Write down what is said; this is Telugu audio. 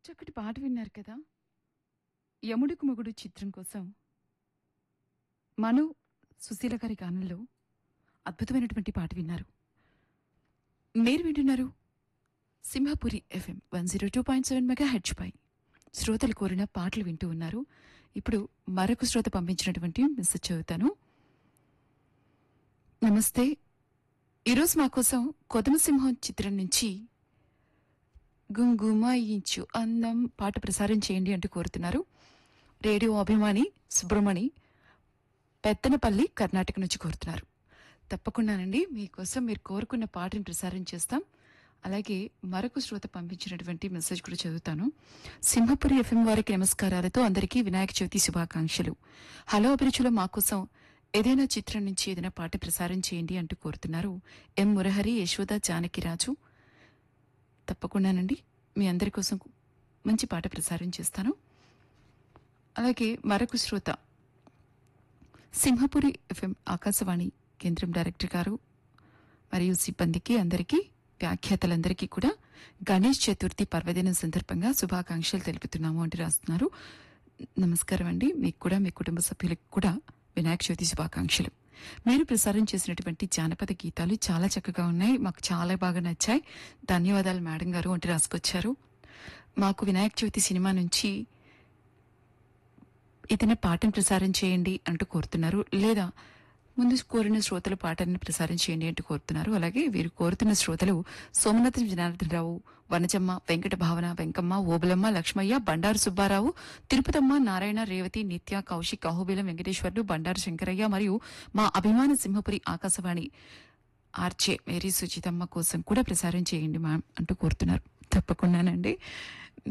చక్కటి పాట విన్నారు కదా యముడికి మొగుడు చిత్రం కోసం మను సుశీల గారి గానంలో అద్భుతమైనటువంటి పాట విన్నారు మీరు వింటున్నారు Simhapuri FM one zero two point seven megahertz పై శ్రోతలు కోరిన పాటలు వింటూ ఉన్నారు ఇప్పుడు మరొక శ్రోత పంపించినటువంటి మెసేజ్ చదువుతాను నమస్తే ఈరోజు మా కోసం కొదమసింహం చిత్రం నుంచి గుంగుమాయించు అందం పాట ప్రసారం చేయండి అంటూ కోరుతున్నారు రేడియో అభిమాని సుబ్రమణి పెత్తనపల్లి కర్ణాటక నుంచి కోరుతున్నారు తప్పకుండానండి మీకోసం మీరు కోరుకున్న పాటను ప్రసారం చేస్తాం అలాగే మరొక శ్రోత పంపించినటువంటి మెసేజ్ కూడా చదువుతాను సింహపురి ఎఫ్ఎం వారికి నమస్కారాలతో అందరికీ వినాయక చవితి శుభాకాంక్షలు హలో అభిరుచిలో మా కోసం ఏదైనా చిత్రం నుంచి ఏదైనా పాట ప్రసారం చేయండి అంటూ కోరుతున్నారు ఎం మురహరి యశోద జానకిరాజు తప్పకుండానండి మీ అందరి కోసం మంచి పాట ప్రసారం చేస్తాను అలాగే మరొక శ్రోత సింహపురి ఎఫ్ఎం ఆకాశవాణి కేంద్రం డైరెక్టర్ గారు మరియు సిబ్బందికి అందరికీ వ్యాఖ్యాతలందరికీ కూడా గణేష్ చతుర్థి పర్వదినం సందర్భంగా శుభాకాంక్షలు తెలుపుతున్నాము అంటూ రాస్తున్నారు నమస్కారం అండి మీకు కూడా మీ కుటుంబ సభ్యులకు కూడా వినాయక చవితి శుభాకాంక్షలు మీరు ప్రసారం చేసినటువంటి జానపద గీతాలు చాలా చక్కగా ఉన్నాయి మాకు చాలా బాగా నచ్చాయి ధన్యవాదాలు మేడం గారు అంటూ రాసుకొచ్చారు మాకు వినాయక చవితి సినిమా నుంచి ఏదైనా పాటను ప్రసారం చేయండి అంటూ కోరుతున్నారు లేదా ముందు కోరిన శ్రోతల పాటను ప్రసారం చేయండి అంటూ కోరుతున్నారు అలాగే వీరు కోరుతున్న శ్రోతలు సోమనాథం జనార్దన్ రావు వనజమ్మ వెంకట భావన వెంకమ్మ ఓబులమ్మ లక్ష్మయ్య బండారు సుబ్బారావు తిరుపతమ్మ నారాయణ రేవతి నిత్య కౌశిక్ అహోబిలం వెంకటేశ్వర్లు బండారు శంకరయ్య మరియు మా అభిమాన సింహపురి ఆకాశవాణి ఆర్చే మేరీ సుచితమ్మ కోసం కూడా ప్రసారం చేయండి మ్యామ్ అంటూ కోరుతున్నారు తప్పకుండానండి